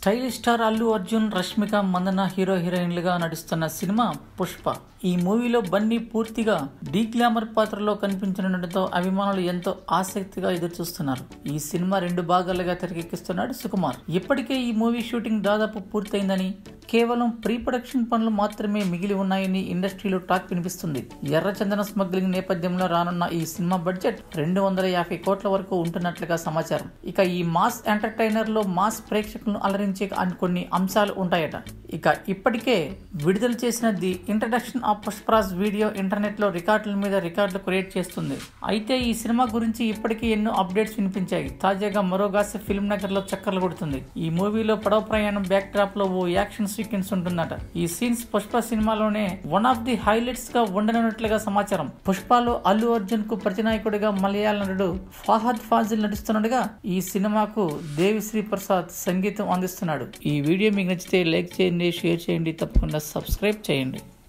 stylish star Allu Arjun Rashmika Mandanna hero హీరోయిన్లుగా నటిస్తున్న cinema Pushpa ఈ మూవీలో బన్నీ పూర్తిగా డీ గ్లామర్ పాత్రలో కనిపించనుండటంతో అభిమానులు ఎంతో ఆసక్తిగా ఎదురు చూస్తున్నారు ఈ సినిమా రెండు భాగాలుగా తెరకెక్కిస్తున్నాడు సుకుమార్ ఇప్పటికే ఈ మూవీ షూటింగ్ దాదాపు పూర్తయిందని కేవలం ప్రీ ప్రొడక్షన్ పనులు మాత్రమే మిగిలి ఉన్నాయని ఇండస్ట్రీలో టాక్ వినిపిస్తుంది ఎర్రచందన స్మగ్లింగ్ నేపథ్యంలో రానున్న ఈ సినిమా బడ్జెట్ రెండు వందల యాభై కోట్ల వరకు ఉంటున్నట్లుగా సమాచారం ఇక ఈ మాస్ ఎంటర్టైనర్ లో మాస్ ప్రేక్షకులను అలరించే అన్- కొన్ని అంశాలు ఉంటాయట ఇక ఇప్పటికే విడుదల చేసిన the introduction of Pushparaj video internet లో రికార్డుల మీద రికార్డులు క్రియేట్ చేస్తుంది అయితే ఈ సినిమా గురించి ఇప్పటికే ఎన్నో అప్డేట్స్ వినిపించాయి తాజాగా మరో గాస ఫిల్మ్ నగర్ లో చక్కర్లు కొడుతుంది ఈ మూవీలో పడవ ప్రయాణం బ్యాక్ డ్రాప్ లో ఓ యాక్షన్ సీక్వెన్స్ ఉంటుందట ఈ సీన్స్ పుష్ప సినిమాలోనే వన్ ఆఫ్ ది హైలైట్స్ గా ఉండనున్నట్లుగా సమాచారం పుష్పలో అల్లు అర్జున్ కు ప్రతినాయకుడిగా మలయాళ నటుడు ఫాహద్ ఫాజిల్ నటిస్తుండగా ఈ సినిమాకు దేవిశ్రీ ప్రసాద్ సంగీతం అందిస్తున్నాడు ఈ వీడియో మీకు నచ్చితే లైక్ చేయండి షేర్ చేయండి తప్పకుండా సబ్స్క్రైబ్ చేయండి